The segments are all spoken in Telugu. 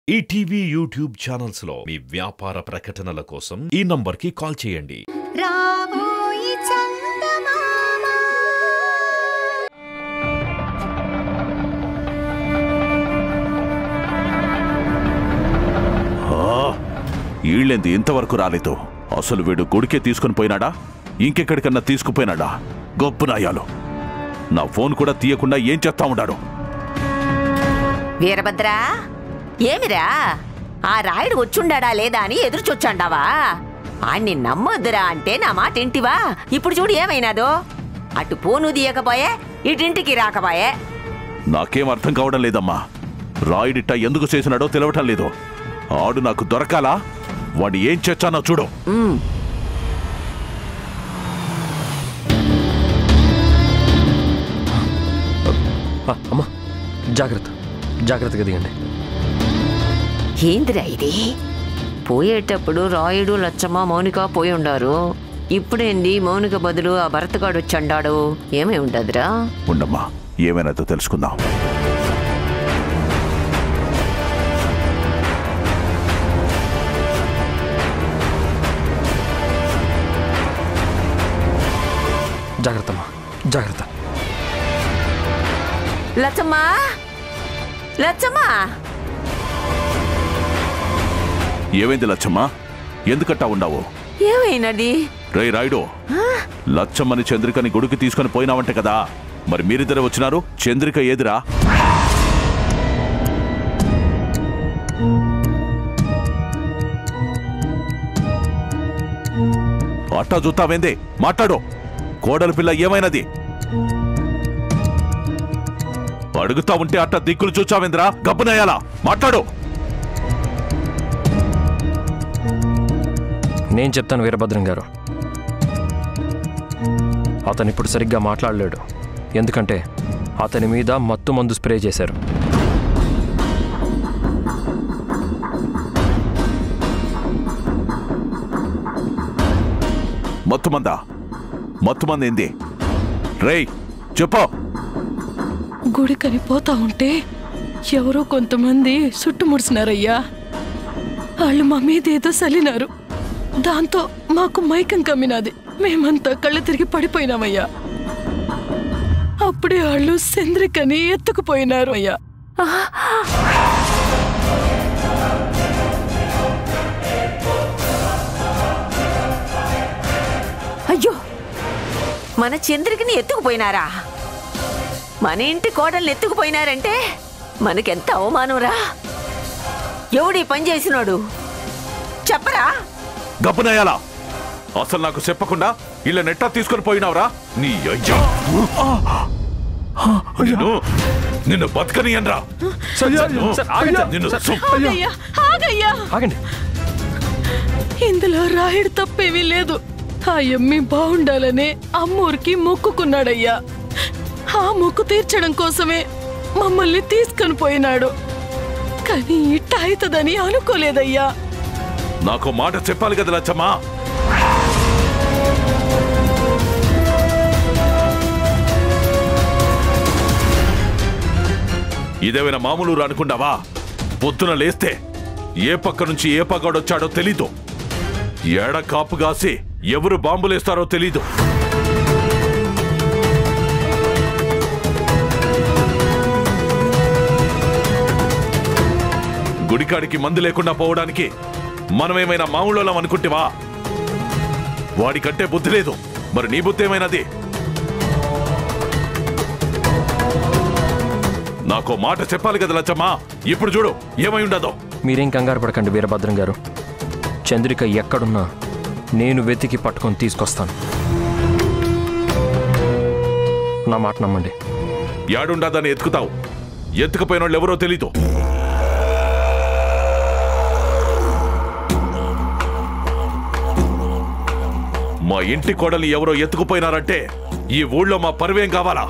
ఈటీవీ యూట్యూబ్ ఛానల్స్ లో మీ వ్యాపార ప్రకటనల కోసం ఈ నంబర్కి కాల్ చేయండి రాబోయి చందమామ ఈళ్ళేంది ఇంతవరకు రాలేదు అసలు వీడు గుడికే తీసుకుని పోయినాడా ఇంకెక్కడికన్నా తీసుకుపోయినాడా గొప్ప నాయాలు నా ఫోన్ కూడా తీయకుండా ఏం చేస్తా ఉన్నాడు వీరభద్రా ఏమిరా ఆ రాయుడు వచ్చుండాడా లేదా అని ఎదురు చూచండావా ఆణ్ణి నమ్మొద్దురా అంటే నా మాట ఇంటివా ఇప్పుడు చూడు ఏమైనాదో అటు పోను తీయకపోయే ఇటింటికి రాకపోయే నాకేం అర్థం కావడం లేదమ్మా రాయుడిట్ట ఎందుకు చేసినాడో తెలవటం లేదు ఆడు నాకు దొరకాలా వాడు ఏం చేచ్చానో చూడు ఉమ్, ఆ, అమ్మా జాగ్రత్త జాగ్రత్తగా దిగండి ఏందిరా ఇది పోయేటప్పుడు రాయుడు లచ్చమ్మ మౌనిక పోయి ఉండారు ఇప్పుడేంది మౌనిక బదులు ఆ భరతగాడు వచ్చండాడు ఏమై ఉండదురా ఉండమ్మా ఏమైనాదో తెలుసుకుందాం జాగ్రత్త అమ్మా జాగ్రత్త లచ్చమ్మ లచ్చమ్మ ఏమైంది లచ్చమ్మా ఎందుకట్టా ఉండావు ఏమైనది రే రాయుడు లచ్చమ్మని చంద్రికని గుడికి తీసుకొని పోయినావంటే కదా మరి మీరిద్దరే వచ్చినారు చంద్రిక ఏదిరా అట్టా చూస్తావేంది మాట్లాడు కోడలి పిల్ల ఏమైనది అడుగుతా ఉంటే అట్ట దిక్కులు చూచావేంద్రా గబ్బునయ్యాలా మాట్లాడు నేను చెప్తాను వీరభద్రం గారు అతను ఇప్పుడు సరిగ్గా మాట్లాడలేడు ఎందుకంటే అతని మీద మత్తు మందు స్ప్రే చేశారు మత్తుమందా మత్తుమంది ఏంది రేయ్ చెప్పు గుడికని పోతా ఉంటే ఎవరో కొంతమంది చుట్టుముడిసినారయ్యా వాళ్ళు మా మీద ఏదో సలినారు దాంతో మాకు మైకం కమ్మినది మేమంతా కళ్ళు తిరిగి పడిపోయినామయ్యా అప్పుడే వాళ్ళు చంద్రికని ఎత్తుకుపోయినారు అయ్యా అయ్యో మన చంద్రికని ఎత్తుకుపోయినారా మన ఇంటి కోడల్ని ఎత్తుకుపోయినారంటే మనకెంత అవమానంరా ఎవడీ పని చేసినోడు చెప్పరా గబ్బునయ్యాలా అసలు నాకు చెప్పకుండా ఇళ్ళ నెట్టా తీసుకొని పోయినావురా నీ అయ్యా నిన్ను నిన్ను బతకనియన్రా సార్, సార్, సార్, ఆగండి సార్. నిన్ను సార్, సు- ఆగయ్యా ఆగయ్యా ఆగండి ఇందులో రాయుడు తప్పేమీ లేదు ఆ ఎమ్మి బాగుండాలని అమ్మూరికి మొక్కుకున్నాడయ్యా ఆ మొక్కు తీర్చడం కోసమే మమ్మల్ని తీసుకొని పోయినాడు కానీ ఇట్ట అవుతుందని అనుకోలేదయ్యా నాకు మాట చెప్పాలి కదా లచ్చమ్మా ఇదేమైనా మామూలు ఊరు అనుకున్నావా పొద్దున లేస్తే ఏ పక్క నుంచి ఏ పగాడొచ్చాడో తెలీదు ఏడ కాపు కాసి ఎవరు బాంబులేస్తారో తెలీదు గుడికాడికి మందు లేకుండా పోవడానికి మనమేమైనా మామూలు అనుకుంటేవా వాడికంటే బుద్ధి లేదు మరి నీ బుద్ధి ఏమైనది నాకో మాట చెప్పాలి కదా లచ్చమ్మా ఇప్పుడు చూడు ఏమై ఉండదో మీరేం కంగారు పడకండి వీరభద్రం గారు చంద్రిక ఎక్కడున్నా నేను వెతికి పట్టుకొని తీసుకొస్తాను నా మాట నమ్మండి యాడుండదని ఎత్తుకుతావు ఎత్తుకుపోయిన వాళ్ళు ఎవరో తెలీదు మా ఇంటి కోడల్ని ఎవరో ఎత్తుకుపోయినారంటే ఈ ఊళ్ళో మా పరువేం కావాలా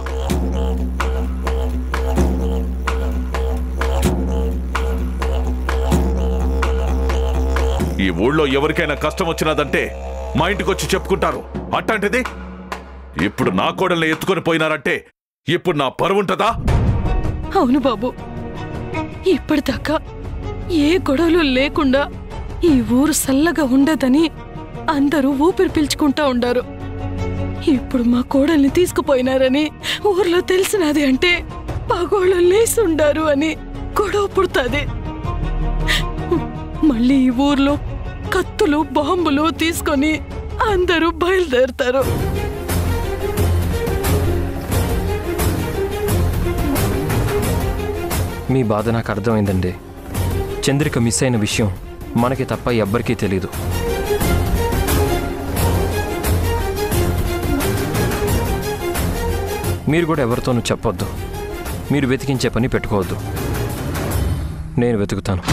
ఈ ఊళ్ళో ఎవరికైనా కష్టం వచ్చినదంటే మా ఇంటికి వచ్చి చెప్పుకుంటారు అట్లాంటిది ఇప్పుడు నా కోడల్ని ఎత్తుకొని పోయినారంటే ఇప్పుడు నా పరువుంటదా అవును బాబు ఇప్పటిదాకా ఏ గొడవలు లేకుండా ఈ ఊరు సల్లగా ఉండదని అందరూ ఊపిరి పీల్చుకుంటా ఉండారు ఇప్పుడు మా కోడల్ని తీసుకుపోయినారని ఊర్లో తెలిసినది అంటే పగోళ్ళు లేసుండారు అని గొడవ పుడుతుంది మళ్ళీ ఈ ఊర్లో కత్తులు బాంబులు తీసుకొని అందరూ బయలుదేరుతారు మీ బాధ నాకు అర్థమైందండి చంద్రిక మిస్ అయిన విషయం మనకి తప్ప ఎవ్వరికీ తెలీదు మీరు కూడా ఎవరితోనూ చెప్పొద్దు మీరు వెతికించే పని పెట్టుకోవద్దు నేను వెతుకుతాను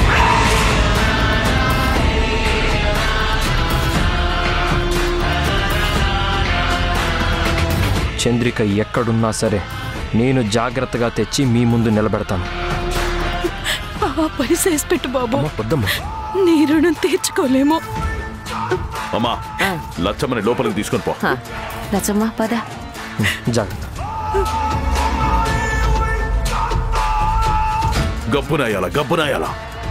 చంద్రిక ఎక్కడున్నా సరే నేను జాగ్రత్తగా తెచ్చి మీ ముందు నిలబెడతాను ఆ పని చేసి పెట్టు బాబు అమ్మ వద్దమ్మా నీ రుణం తీర్చుకోలేము అమ్మా లచ్చమ్మని లోపలికి తీసుకొని పో హ, లచ్చమ్మ పద జాగ్రత్త గబ్బునాయాల గబ్బునాయాల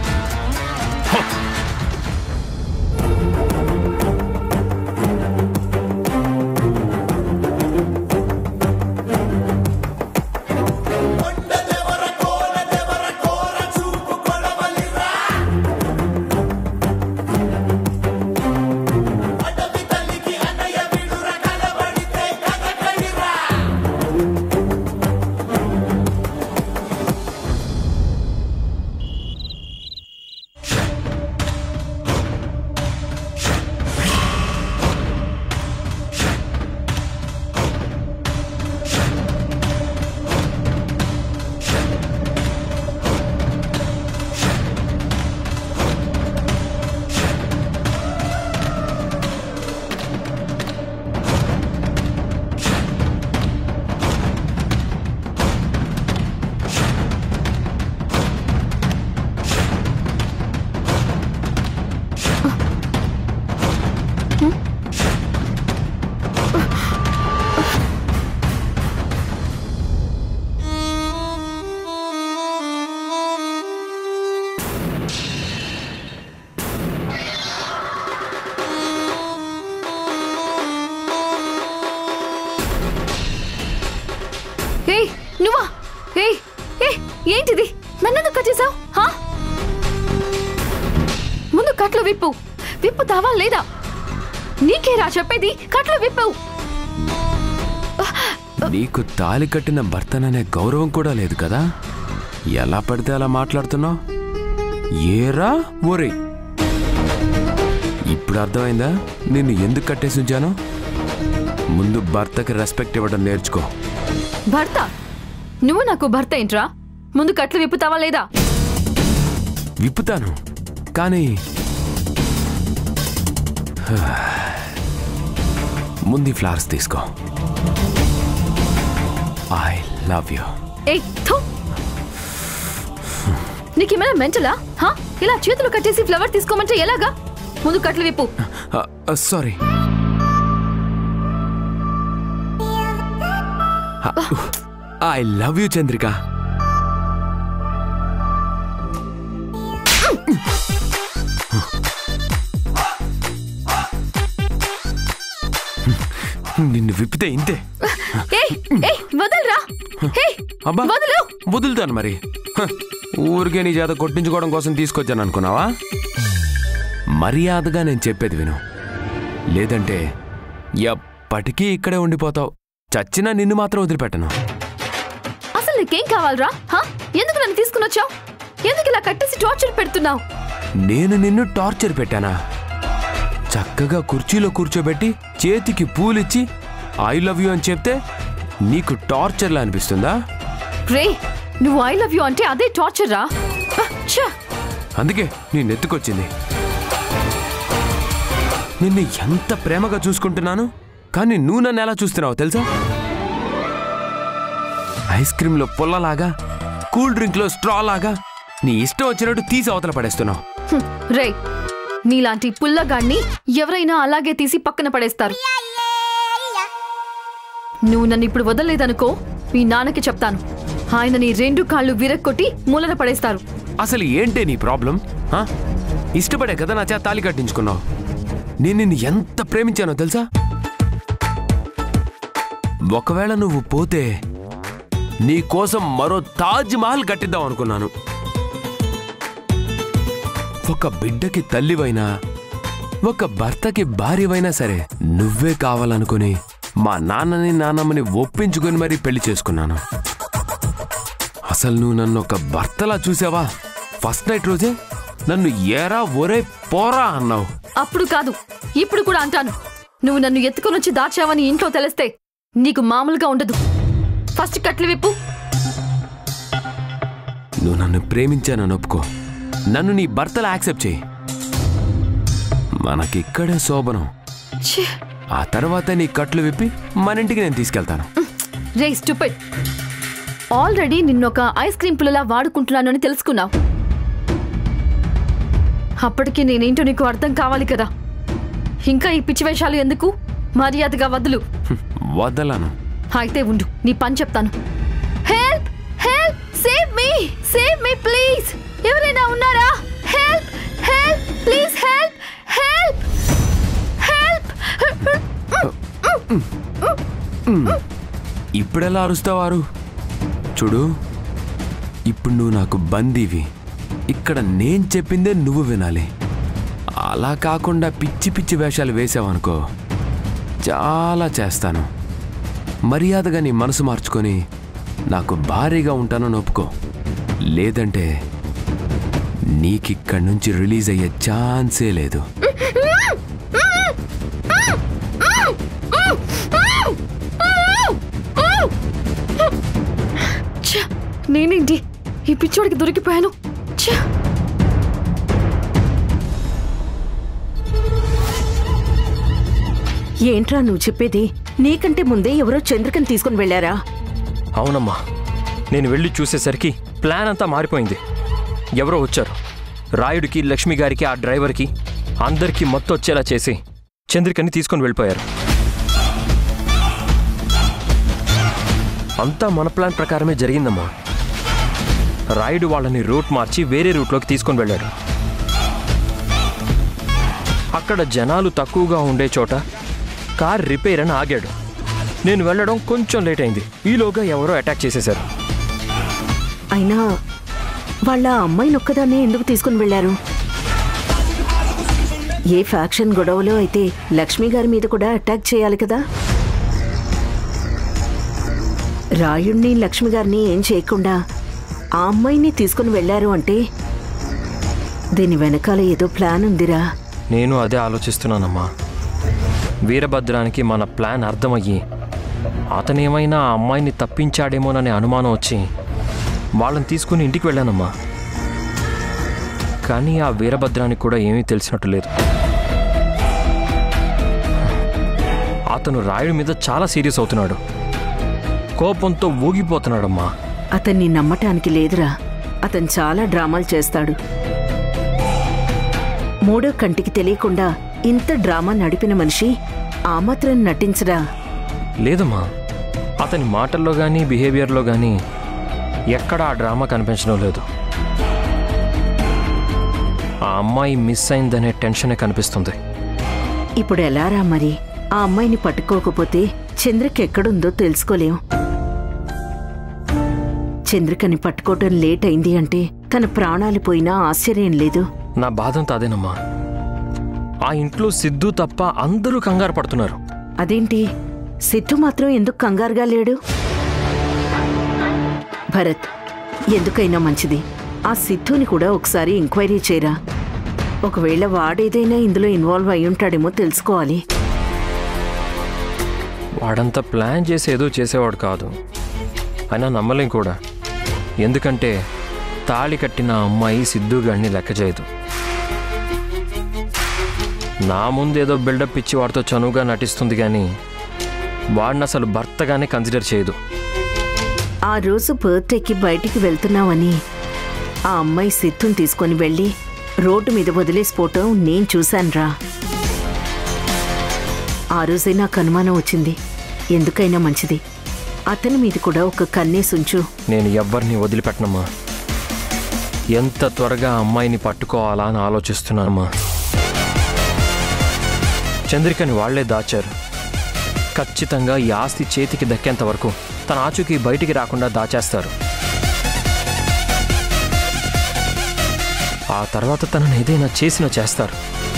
ఏయ్ నువ్వా ఏయ్ ఏ ఏంటిది నన్నెందుకు కట్టేశావు హా ముందు కట్లు విప్పు విప్పుతావా లేదా నీకేరా చెప్పేది కట్లు విప్పు నీకు తాలి కట్టిన భర్తననే గౌరవం కూడా లేదు కదా ఎలా పడితే అలా మాట్లాడుతున్నావు ఏరా ఒరే ఇప్పుడు అర్థమైందా నిన్ను ఎందుకు కట్టేసి ఉంచాను ముందు భర్తకి రెస్పెక్ట్ ఇవ్వడం నేర్చుకో భర్త నువ్వు నాకు భర్త ఏంట్రా ముందు కట్లు విప్పుతావా లేదా విప్పుతాను కానీ ముందు ఈ ఫ్లవర్స్ తీసుకో ఐ లవ్ యూ ఏయ్ థూ నీకేమైనా మెంటలా హా ఇలా చేతులు కట్టేసి ఫ్లవర్ తీసుకోమంటే ఎలాగా ముందు కట్లు విప్పు sorry I love you Chandrika నిన్ను విప్పితే ఇంతే ఏయ్ ఏయ్ వదలరా ఏయ్ అబ్బా వదలు వదులుతాను మరి హ, ఊరికే నీ చేత కొట్టించుకోవడం కోసం తీసుకొచ్చాను అనుకున్నావా మర్యాదగా నేను చెప్పేది విను లేదంటే ఎప్పటికీ ఇక్కడే ఉండిపోతావు చచ్చినా నిన్ను మాత్రం వదిలిపెట్టను అసలు నీకేం కావాలరా హా ఎందుకు నన్ను తీసుకుని వచ్చావు ఎందుకు ఇలా కట్టేసి టార్చర్ పెడుతున్నావు నేను నిన్ను టార్చర్ పెట్టానా చక్కగా కుర్చీలో కూర్చోబెట్టి చేతికి పూలిచ్చి ఐ లవ్ యూ అని చెప్తే నీకు టార్చర్లా అనిపిస్తుందా రే నువ్వు ఐ లవ్ యూ అంటే అదే టార్చర్ రా హ, ఛ! అందుకే నేను ఎత్తుకొచ్చింది నిన్ను ఎంత ప్రేమగా చూసుకుంటున్నాను కానీ నువ్వు నన్ను ఎలా చూస్తున్నావు తెలుసా ఐస్ క్రీంలో పుల్లలాగా కూల్ డ్రింక్లో స్ట్రా లాగా నీ ఇష్టం వచ్చినట్టు తీసి అవతల పడేస్తున్నావు హ్మ్, రే నీలాంటి పుల్లగాన్ని ఎవరైనా అలాగే తీసి పక్కన పడేస్తారు నువ్వు నన్ను ఇప్పుడు వదలలేదనుకో మీ నాన్నకి చెప్తాను ఆయన నీ రెండు కాళ్ళు విరక్కొట్టి మూలన పడేస్తారు అసలు ఏంటే నీ ప్రాబ్లం ఆ? ఇష్టపడే కదా నా చేత తాళి కట్టించుకున్నావు నేను నిన్ను ఎంత ప్రేమించానో తెలుసా ఒకవేళ నువ్వు పోతే నీ కోసం మరో తాజ్ మహల్ కట్టిద్దాం అనుకున్నాను ఒక బిడ్డకి తల్లివైనా ఒక భర్తకి భార్యవైనా సరే నువ్వే కావాలనుకుని మా నాన్నని నాన్నమ్మని ఒప్పించుకొని మరీ పెళ్లి చేసుకున్నాను అసలు నువ్వు నన్ను ఒక భర్తలా చూసావా ఫస్ట్ నైట్ రోజే నన్ను ఏరా ఒరే పోరా అన్నావు అప్పుడు కాదు ఇప్పుడు కూడా అంటాను నువ్వు నన్ను ఎత్తుకొని వచ్చి దాచావని ఇంట్లో తెలిస్తే నీకు మామూలుగా ఉండదు ఫస్ట్ కట్లు విప్పు నువ్వు నన్ను ప్రేమించానని ఒప్పుకో నన్ను నీ భర్తలా యాక్సెప్ట్ చేయి మనకిక్కడే శోభనం ఛీ, ఆ తర్వాత నీ కట్లు విప్పి మన ఇంటికి నేను తీసుకెళ్తాను రే స్టూపిడ్ ఆల్రెడీ నిన్నొక ఐస్ క్రీమ్ పుల్లలా వాడుకుంటున్నాను అని తెలుసుకున్నావు అప్పటికి నేనేంటో నీకు అర్థం కావాలి కదా ఇంకా ఈ పిచ్చి వేషాలు ఎందుకు మర్యాదగా వదులు హ్మ్, వదలను అయితే ఉండు నీ పని చెప్తాను help help save me save me please ఎవరైనా ఉన్నారా help help please help help help ఇప్పుడెలా అరుస్తావారు చూడు ఇప్పుడు నువ్వు నాకు బందీవి ఇక్కడ నేను చెప్పిందే నువ్వు వినాలి అలా కాకుండా పిచ్చి పిచ్చి వేషాలు వేసావనుకో చాలా చేస్తాను మర్యాదగా నీ మనసు మార్చుకొని నాకు భారీగా ఉంటానని ఒప్పుకో లేదంటే నీకిక్కడి నుంచి రిలీజ్ అయ్యే ఛాన్సే లేదు ఛ! నేనేంటి ఈ పిచ్చోడికి దొరికిపోయాను ఛ! ఏంట్రా నువ్వు చెప్పేది నీకంటే ముందే ఎవరో చంద్రికని తీసుకుని వెళ్ళారా అవునమ్మా నేను వెళ్ళి చూసేసరికి ప్లాన్ అంతా మారిపోయింది ఎవరో వచ్చారు రాయుడికి లక్ష్మి గారికి ఆ డ్రైవర్కి అందరికీ మత్తు వచ్చేలా చేసి చంద్రికని తీసుకొని వెళ్ళిపోయారు అంతా మన ప్లాన్ ప్రకారమే జరిగిందమ్మా రాయుడు వాళ్ళని రూట్ మార్చి వేరే రూట్లోకి తీసుకొని వెళ్ళాడు అక్కడ జనాలు తక్కువగా ఉండే చోట కార్ రిపేర్ అని ఆగాడు నేను వెళ్ళడం కొంచెం లేట్ అయింది ఈలోగా ఎవరో అటాక్ చేసేశారు అయినా వాళ్ళ అమ్మాయిని ఒక్కదాన్నే ఎందుకు తీసుకుని వెళ్ళారు ఏ ఫ్యాక్షన్ గొడవలో అయితే లక్ష్మి గారి మీద కూడా అటాక్ చేయాలి కదా రాయుణ్ణి లక్ష్మి గారిని ఏం చేయకుండా ఆ అమ్మాయిని తీసుకుని వెళ్ళారు అంటే దీని వెనకాల ఏదో ప్లాన్ ఉందిరా నేను అదే ఆలోచిస్తున్నానమ్మా వీరభద్రానికి మన ప్లాన్ అర్థమయ్యి అతనేమైనా ఆ అమ్మాయిని తప్పించాడేమోననే అనుమానం వచ్చి వాళ్ళని తీసుకుని ఇంటికి వెళ్ళానమ్మా కానీ ఆ వీరభద్రానికి కూడా ఏమీ తెలిసినట్టు లేదు అతను రాయుడి మీద చాలా సీరియస్ అవుతున్నాడు కోపంతో ఊగిపోతున్నాడమ్మా అతన్ని నమ్మటానికి లేదురా అతను చాలా డ్రామాలు చేస్తాడు మూడో కంటికి తెలియకుండా ఇంత డ్రామా నడిపిన మనిషి ఆ మాత్రం నటించరా లేదమ్మా అతని మాటల్లో కానీ బిహేవియర్లో కానీ ఎక్కడ ఆ డ్రామా కనిపించడం లేదు ఆ అమ్మాయి మిస్ అయిందనే టెన్షనే కనిపిస్తుంది ఇప్పుడు ఎలారా మరి ఆ అమ్మాయిని పట్టుకోకపోతే చంద్రిక ఎక్కడుందో తెలుసుకోలేం చంద్రికని పట్టుకోవటం లేట్ అయింది అంటే తన ప్రాణాలు పోయినా ఆశ్చర్యం లేదు నా బాధంతా అదేనమ్మా ఆ ఇంట్లో సిద్ధు తప్ప అందరూ కంగారు పడుతున్నారు అదేంటి సిద్ధు మాత్రం ఎందుకు కంగారుగా లేడు భరత్ ఎందుకైనా మంచిది ఆ సిద్ధుని కూడా ఒకసారి ఎంక్వైరీ చేయరా ఒకవేళ వాడేదైనా ఇందులో ఇన్వాల్వ్ అయి ఉంటాడేమో తెలుసుకోవాలి వాడంతా ప్లాన్ చేసి ఏదో చేసేవాడు కాదు అయినా నమ్మలేం కూడా ఎందుకంటే తాళి కట్టిన అమ్మాయి సిద్ధుగాడిని లెక్క చేయదు నా ముందేదో బిల్డప్ ఇచ్చి వాడితో చనువుగా నటిస్తుంది కానీ వాడిని అసలు భర్తగానే కన్సిడర్ చేయదు ఆ రోజు బర్త్డేకి బయటికి వెళ్తున్నావని ఆ అమ్మాయి సిద్ధుని తీసుకొని వెళ్ళి రోడ్డు మీద వదిలేసిపోవటం నేను చూశానురా ఆ రోజే నాకు అనుమానం వచ్చింది ఎందుకైనా మంచిది అతని మీద కూడా ఒక కన్నేసుంచు నేను ఎవ్వరిని వదిలిపెట్టనమ్మా ఎంత త్వరగా ఆ అమ్మాయిని పట్టుకోవాలా అని ఆలోచిస్తున్నానమ్మా చంద్రికని వాళ్లే దాచారు ఖచ్చితంగా ఈ ఆస్తి చేతికి దక్కేంత వరకు తన ఆచూకీ బయటికి రాకుండా దాచేస్తారు ఆ తర్వాత తనని ఏదైనా చేసినా చేస్తారు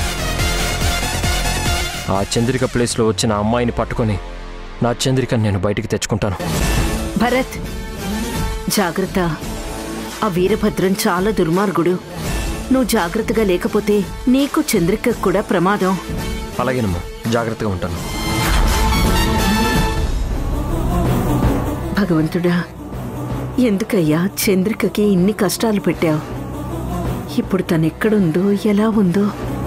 ఆ చంద్రిక ప్లేస్లో వచ్చిన ఆ అమ్మాయిని పట్టుకొని నా చంద్రికని నేను బయటికి తెచ్చుకుంటాను భరత్ జాగ్రత్త ఆ వీరభద్రం చాలా దుర్మార్గుడు నువ్వు జాగ్రత్తగా లేకపోతే నీకు చంద్రికకు కూడా ప్రమాదం అలాగేనమ్మా జాగ్రత్తగా ఉంటాను భగవంతుడా ఎందుకయ్యా చంద్రికకి ఇన్ని కష్టాలు పెట్టావు ఇప్పుడు తనెక్కడుందో ఎలా ఉందో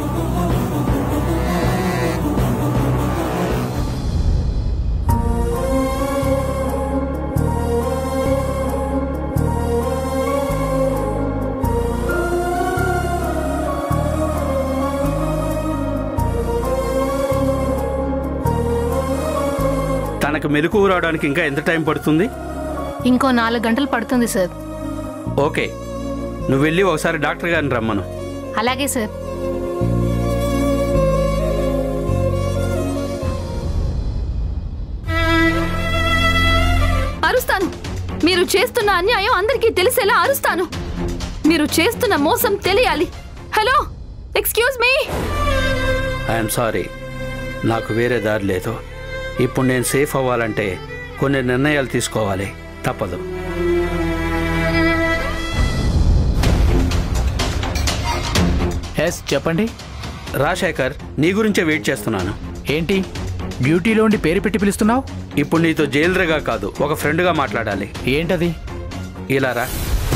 తనకు మెలకు రావడానికి ఇంకా ఎంత టైం పడుతుంది ఇంకో నాలుగు గంటలు పడుతుంది సార్ ఓకే నువ్వు వెళ్ళి ఒకసారి డాక్టర్ గారిని రమ్మను అలాగే సార్ అరుస్తాను మీరు చేస్తున్న అన్యాయం అందరికీ తెలిసేలా అరుస్తాను మీరు చేస్తున్న మోసం తెలియాలి hello excuse me I'm sorry నాకు వేరే దారి లేదు ఇప్పుడు నేను సేఫ్ అవ్వాలంటే కొన్ని నిర్ణయాలు తీసుకోవాలి తప్పదు ఎస్ చెప్పండి రాజశేఖర్ నీ గురించే వెయిట్ చేస్తున్నాను ఏంటి డ్యూటీలో ఉండి పేరు పెట్టి పిలుస్తున్నావు ఇప్పుడు నీతో జైలర్గా కాదు ఒక ఫ్రెండ్గా మాట్లాడాలి ఏంటది ఇలా రా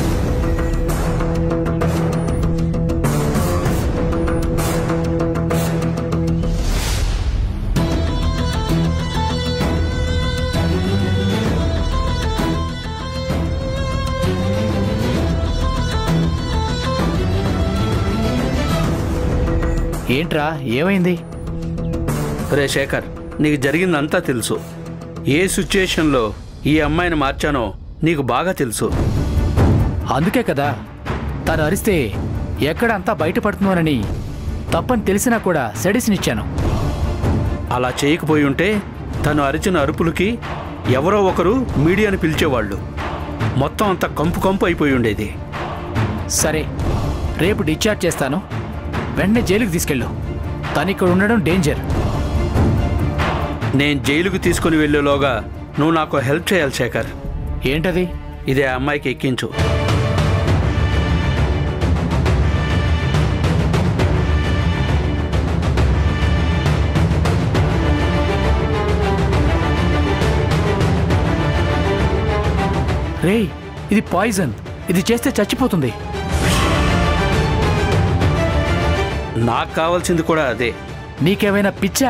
ఏంట్రా ఏమైంది రే శేఖర్ నీకు జరిగిందంతా తెలుసు ఏ సిచ్యుయేషన్లో ఈ అమ్మాయిని మార్చానో నీకు బాగా తెలుసు అందుకే కదా తను అరిస్తే ఎక్కడ అంతా బయటపడుతుందోనని తప్పని తెలిసినా కూడా సెడిసినిచ్చాను అలా చేయకపోయి ఉంటే తను అరిచిన అరుపులకి ఎవరో ఒకరు మీడియాని పిలిచేవాళ్ళు మొత్తం అంత కంపు కంపు అయిపోయి ఉండేది సరే రేపు డిశ్చార్జ్ చేస్తాను వెంటనే జైలుకి తీసుకెళ్ళు తను ఇక్కడ ఉండడం డేంజర్ నేను జైలుకు తీసుకుని వెళ్ళేలోగా నువ్వు నాకు హెల్ప్ చేయాలి శేఖర్ ఏంటది ఇదే ఆ అమ్మాయికి ఎక్కించు రేయ్ ఇది పాయిజన్ ఇది చేస్తే చచ్చిపోతుంది నాకు కావాల్సింది కూడా అదే నీకేమైనా పిచ్చా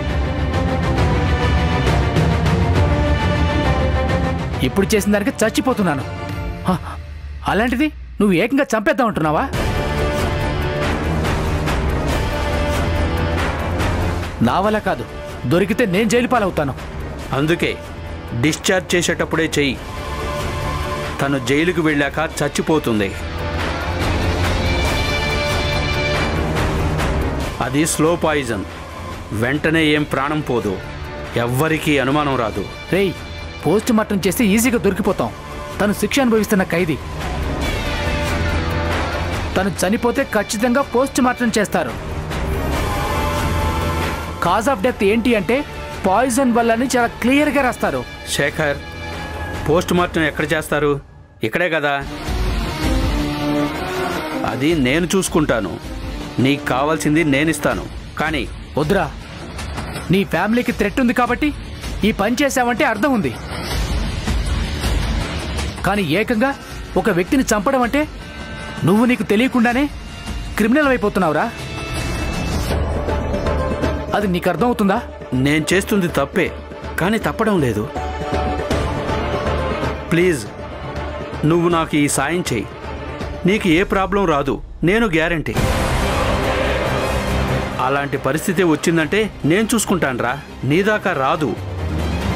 ఇప్పుడు చేసిన దానికి చచ్చిపోతున్నాను హ, అలాంటిది నువ్వు ఏకంగా చంపేద్దాం అంటున్నావా నా వల్ల కాదు దొరికితే నేను జైలు పాలవుతాను అందుకే డిశ్చార్జ్ చేసేటప్పుడే చెయ్యి తను జైలుకు వెళ్ళాక చచ్చిపోతుంది అది స్లో పాయిజన్ వెంటనే ఏం ప్రాణం పోదు ఎవ్వరికీ అనుమానం రాదు రేయ్ పోస్ట్ మార్టం చేస్తే ఈజీగా దొరికిపోతాం తను శిక్ష అనుభవిస్తున్న ఖైదీ తను చనిపోతే ఖచ్చితంగా పోస్ట్ మార్టం చేస్తారు కాజ్ ఆఫ్ డెత్ ఏంటి అంటే పాయిజన్ వల్లని చాలా క్లియర్గా రాస్తారు శేఖర్ పోస్ట్ మార్టం ఎక్కడ చేస్తారు ఇక్కడే కదా అది నేను చూసుకుంటాను నీకు కావాల్సింది నేనిస్తాను కానీ వద్దురా నీ ఫ్యామిలీకి థ్రెట్ ఉంది కాబట్టి ఈ పని చేశావంటే అర్థం ఉంది కానీ ఏకంగా ఒక వ్యక్తిని చంపడం అంటే నువ్వు నీకు తెలియకుండానే క్రిమినల్ అయిపోతున్నావురా అది నీకు అర్థం అవుతుందా నేను చేస్తుంది తప్పే కానీ తప్పడం లేదు ప్లీజ్ నువ్వు నాకు ఈ సాయం చెయ్యి నీకు ఏ ప్రాబ్లం రాదు నేను గ్యారంటీ అలాంటి పరిస్థితి వచ్చిందంటే నేను చూసుకుంటానురా నీ దాకా రాదు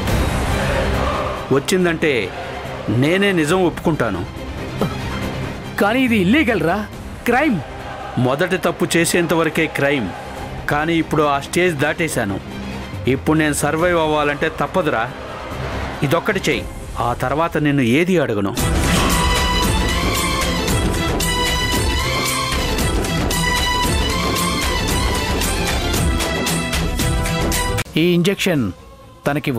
వచ్చిందంటే నేనే నిజం ఒప్పుకుంటాను కానీ ఇది ఇల్లీగల్ రా క్రైమ్ మొదటి తప్పు చేసేంత వరకే క్రైమ్ కానీ ఇప్పుడు ఆ స్టేజ్ దాటేశాను ఇప్పుడు నేను సర్వైవ్ అవ్వాలంటే తప్పదురా ఇదొక్కటి చెయ్యి ఆ తర్వాత నిన్ను ఏది అడగను ఈ ఇంజెక్షన్ తనకివ్వు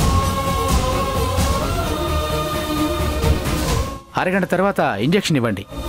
అరగంట తర్వాత ఇంజెక్షన్ ఇవ్వండి